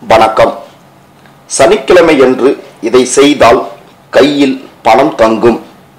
வணக்கம் சனிக்கிழமையன்று இதை செய்தால் கையில் பணம் தங்கும்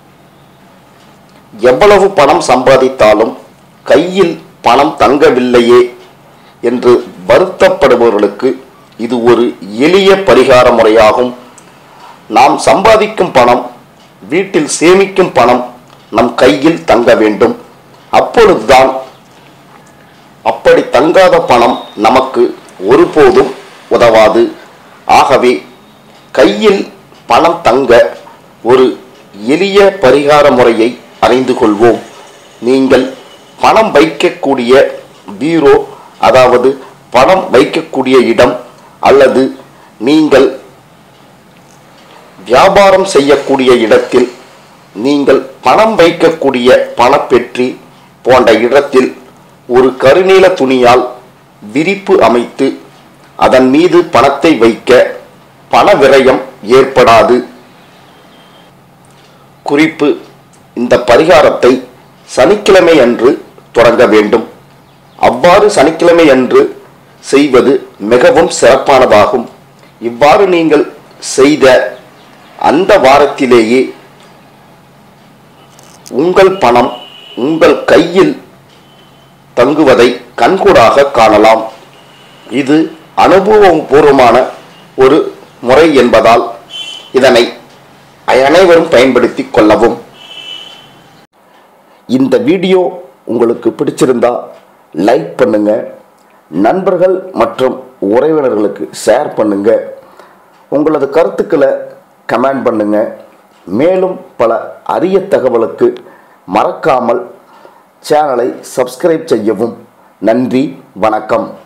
எவ்வளவு பணம் சம்பாதித்தாலும் கையில் பணம் தங்கவில்லையே என்று வருத்தப்படுபவர்களுக்கு இது ஒரு எளிய பரிகார முறையாகும் நாம் சம்பாதிக்கும் பணம் வீட்டில் சேமிக்கும் பணம் நம் கையில் தங்க வேண்டும் அப்பொழுதுதான் அப்படி தங்காத பணம் நமக்கு ஒருபோதும் உதவாது ஆகவே கையில் பணம் தங்க ஒரு எளிய பரிகார முறையை அறிந்து கொள்வோம் நீங்கள் பணம் வைக்கக்கூடிய பீரோ அதாவது பணம் வைக்கக்கூடிய இடம் அல்லது நீங்கள் வியாபாரம் செய்யக்கூடிய இடத்தில் நீங்கள் பணம் வைக்கக்கூடிய பணப்பெற்றி போன்ற இடத்தில் ஒரு கருநீல துணியால் விரிப்பு அமைத்து அதன் மீது பணத்தை வைக்க பண விரயம் ஏற்படாது குறிப்பு இந்த பரிகாரத்தை சனிக்கிழமை அன்று தொடங்க வேண்டும் அவ்வாறு சனிக்கிழமை அன்று செய்வது மிகவும் சிறப்பானதாகும் இவ்வாறு நீங்கள் செய்த அந்த வாரத்திலேயே உங்கள் பணம் உங்கள் கையில் தங்குவதை கண்கூடாக காணலாம் இது அனுபவபூர்வமான ஒரு முறை என்பதால் இதனை அனைவரும் பயன்படுத்தி கொள்ளவும் இந்த வீடியோ உங்களுக்கு பிடிச்சிருந்தா லைக் பண்ணுங்க நண்பர்கள் மற்றும் உறவினர்களுக்கு ஷேர் பண்ணுங்க உங்களது கருத்துக்களை கமெண்ட் பண்ணுங்க மேலும் பல அரிய தகவலுக்கு மறக்காமல் சேனலை சப்ஸ்கிரைப் செய்யவும் நன்றி வணக்கம்